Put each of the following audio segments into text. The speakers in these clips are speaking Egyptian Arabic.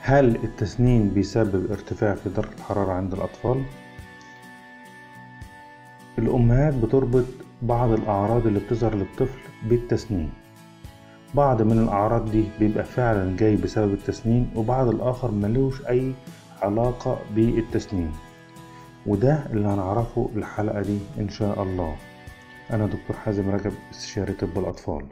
هل التسنين بيسبب ارتفاع في درجة الحرارة عند الأطفال؟ الأمهات بتربط بعض الأعراض اللي بتظهر للطفل بالتسنين بعض من الأعراض دي بيبقى فعلا جاي بسبب التسنين وبعض الآخر ملوش أي علاقة بالتسنين وده اللي هنعرفه الحلقة دي إن شاء الله أنا دكتور حازم رجب استشاري طب الأطفال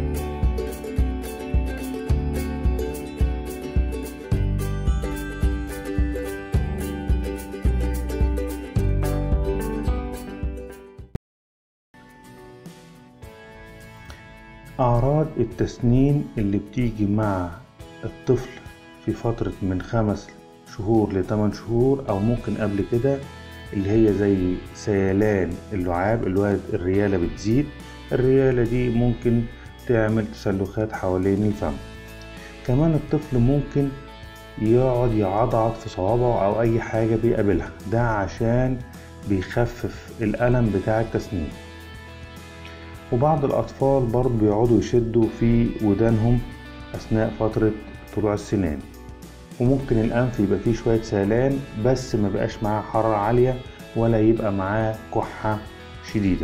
أعراض التسنين اللي بتيجي مع الطفل في فترة من خمس شهور لتمن شهور أو ممكن قبل كده اللي هي زي سيلان اللعاب اللي هو الريالة بتزيد الريالة دي ممكن تعمل تسلخات حوالين الفم كمان الطفل ممكن يقعد يعضعض في صوابعه أو أي حاجة بيقابلها ده عشان بيخفف الألم بتاع التسنين وبعض الأطفال برضه بيقعدوا يشدوا في ودانهم أثناء فترة طلوع السنان وممكن الأنف يبقى فيه شوية سيلان بس ما بقاش معاه حرارة عالية ولا يبقى معاه كحة شديدة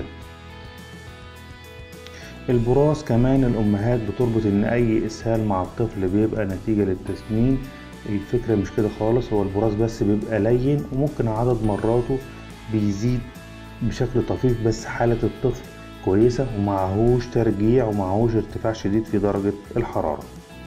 البراز كمان الأمهات بتربط إن أي إسهال مع الطفل بيبقى نتيجة للتسنين الفكرة مش كده خالص هو البراز بس بيبقى لين وممكن عدد مراته بيزيد بشكل طفيف بس حالة الطفل كويسة ومعهوش ترجيع ومعهوش ارتفاع شديد في درجة الحرارة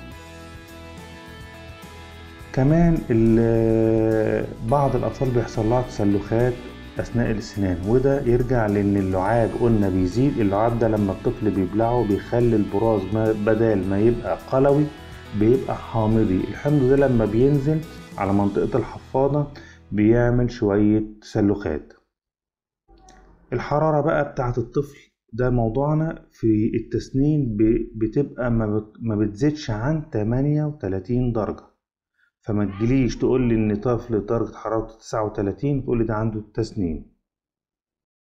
كمان بعض الأطفال بيحصل لها تسلخات أثناء السنان وده يرجع لأن اللعاب قلنا بيزيد اللعاب ده لما الطفل بيبلعه بيخلي البراز بدال ما يبقى قلوي بيبقى حامضي الحمض ده لما بينزل على منطقة الحفاضة بيعمل شوية تسلخات الحرارة بقى بتاعة الطفل ده موضوعنا في التسنين بتبقى ما بتزيدش عن 38 درجة فما تجيليش تقول لي ان طفل درجة حرارته 39 تقول لي ده عنده تسنين